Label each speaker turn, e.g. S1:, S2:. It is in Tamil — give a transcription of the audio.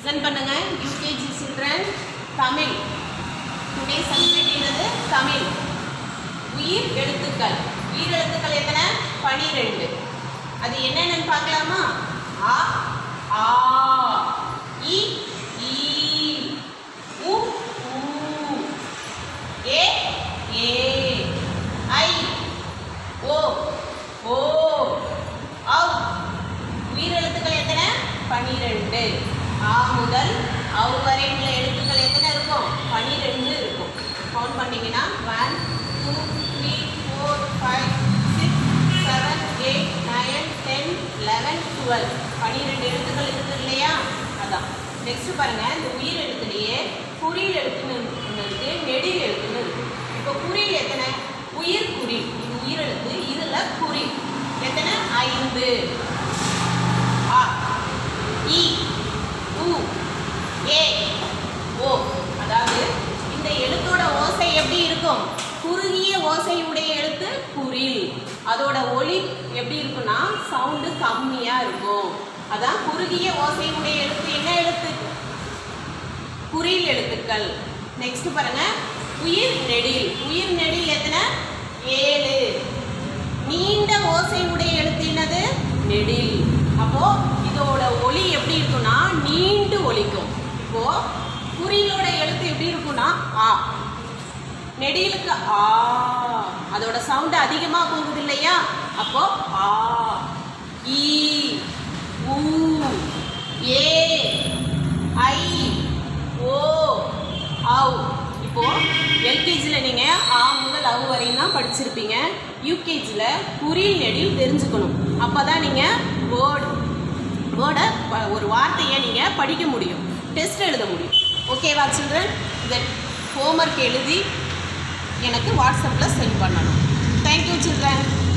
S1: சென்ட் பண்ணுங்க UKG children Tamil today subject என்னது தமிழ் உயிர் எழுத்துக்கள் உயிர் எழுத்துக்கள் எத்தனை பனிரெண்டு அது என்னென்னு பார்க்கலாமா ஆ ஆ இ ஈ உ ஊ ஏ ஏ ஐ ஓ ஓ அவ் உயிரெழுத்துக்கள் எத்தனை பனிரெண்டு ஆ முதல் அவ் வரை உள்ள எழுத்துக்கள் எத்தனை இருக்கும் பனிரெண்டு இருக்கும் கவுண்ட் பண்ணீங்கன்னா one two three four five six seven eight nine ten eleven twelve பனிரெண்டு எழுத்துக்கள் இருக்குது இல்லையா அதான் நெக்ஸ்ட் பாருங்க இந்த உயிர் எழுத்துலேயே குறில் எழுத்துன்னு ஒன்று இருக்கு நெடில் எழுத்துன்னு இருக்கு இப்போ குறில் எத்தனை உயிர் குறி இது உயிரெழுத்து இதில் குறி எத்தனை ஐந்து ஆ இ உ ஏ ஓ அதாவது இந்த எழுத்தோட ஓசை எப்படி இருக்கும் குறுகிய ஓசையுடைய எழுத்து குறில் அதோட ஒலி எப்படி இருக்குன்னா சவுண்டு கம்மியாக இருக்கும் அதான் குறுகிய ஓசையுடைய எழுத்து என்ன எழுத்து குறில் எழுத்துக்கள் நெக்ஸ்ட் பாருங்க உயிர் நெடில் உயிர் நெடில் எத்தனை ஏழு நீண்ட ஓசை உடைய எழுத்து என்னது நெடில் அப்போ இதோட ஒலி எப்படி இருக்கும்னா நீண்டு ஒலிக்கும் இப்போ குறியிலோட எழுத்து எப்படி இருக்கும்னா ஆ நெடிலுக்கு ஆ அதோட சவுண்ட் அதிகமாக போகுது இல்லையா அப்போ ஆ ஈ ஊ ஏ ஐ ஓ ஆவ் இப்போ எல்கேஜியில் நீங்கள் ஆ முதல் அவு வரையும் தான் படிச்சிருப்பீங்க யூகேஜியில் குறில் நெடில் தெரிஞ்சுக்கணும் அப்போ தான் நீங்கள் வேர்டு வேர்டை ஒரு வார்த்தையை நீங்கள் படிக்க முடியும் டெஸ்ட் எழுத முடியும் ஓகேவா சில்ட்ரன் இதை ஹோம்ஒர்க் எழுதி எனக்கு வாட்ஸ்அப்பில் சென்ட் பண்ணணும் தேங்க்யூ சில்ட்ரன்